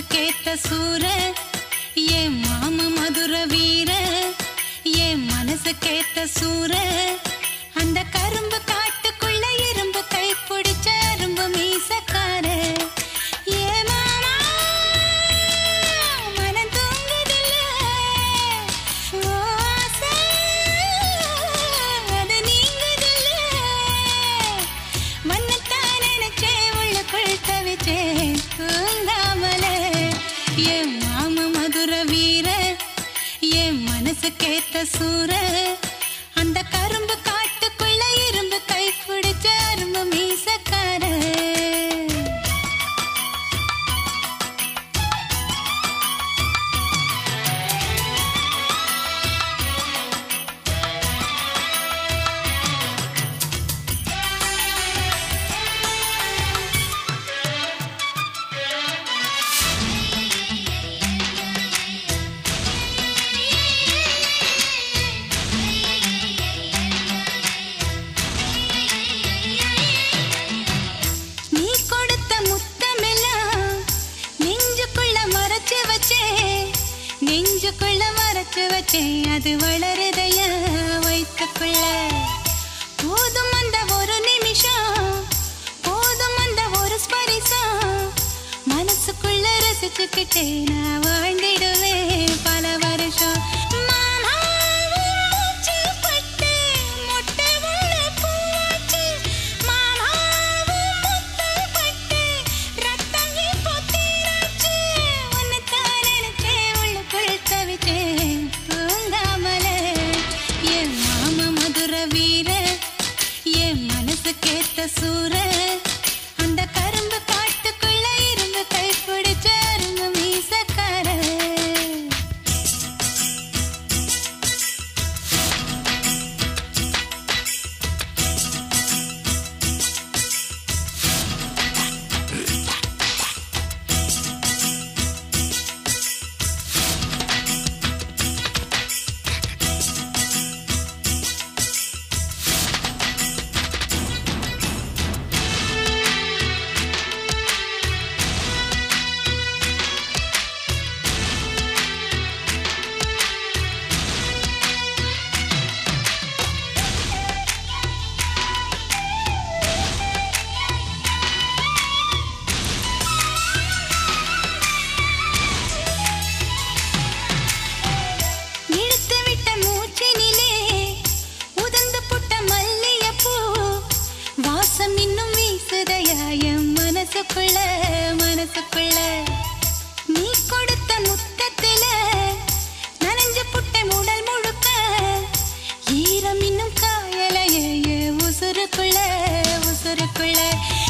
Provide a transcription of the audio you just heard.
மனசுக்கேத்த சூர என் மாம மதுர வீர என் மனசுக்கேத்த சூர அந்த கரும்பு காட்டுக்குள்ள இரும்பு கை பிடிச்ச அரும்பு மீசக்கார ஏ மாமா மனம் தூங்குதில்ல ஓ ஆசை அது நீங்குதில்ல மன்னத்தான் நினைச்சே உள்ளுக்குள் தவிச்சேன் தூங்காமலே என் மாம மதுர வீர என் மனசுக்கேத்த சூர அந்த கரும்பு காட்டுக்குள்ள இரும்பு கை பிடிச்ச அரும்பு மீசக்கார நீ கொடுத்த முத்தமெல்லாம் நெஞ்சுக்குள்ள மறைச்சு வச்சே நெஞ்சுக்குள்ள மறைச்சு வச்சே அது வளருதைய வயிற்றுக்குள்ள போதும் அந்த ஒரு நிமிஷம் போதும் அந்த ஒரு ஸ்பரிசம் மனசுக்குள்ள ரசிச்சுக்கிட்டே நான் வாழ்ந்திடுவேன் பல வருஷம் மாமா, உன் மூச்சு பட்டு மொட்டை உள்ள பூவாச்சு. மாமா, உன் முத்தம் பட்டு ரத்தம் இப்போ தீராச்சு. உன்னைத்தான் நினைச்சே உள்ளுக்குள் தவிச்சேன் தூங்காமலே. என் மாமா மதுர வீர என் மனசுக்கேத்த சூர அந்த கரும்பு காட்டுக்குள்ள இருந்து கை பிடிச்ச அரும்பு மீசக்கார இழுத்து விட்ட மூச்சினிலே உதந்து புட்ட மல்லியப்பூ வாசம் இன்னும் வீசுதையா என் மனசுக்குள்ள மனசுக்குள்ள நீ கொடுத்த முத்தத்தில நனைஞ்சு புட்ட உடல் முழுக்க ஈரம் இன்னும் காயலையே என் உசுருக்குள்ள உசுருக்குள்ள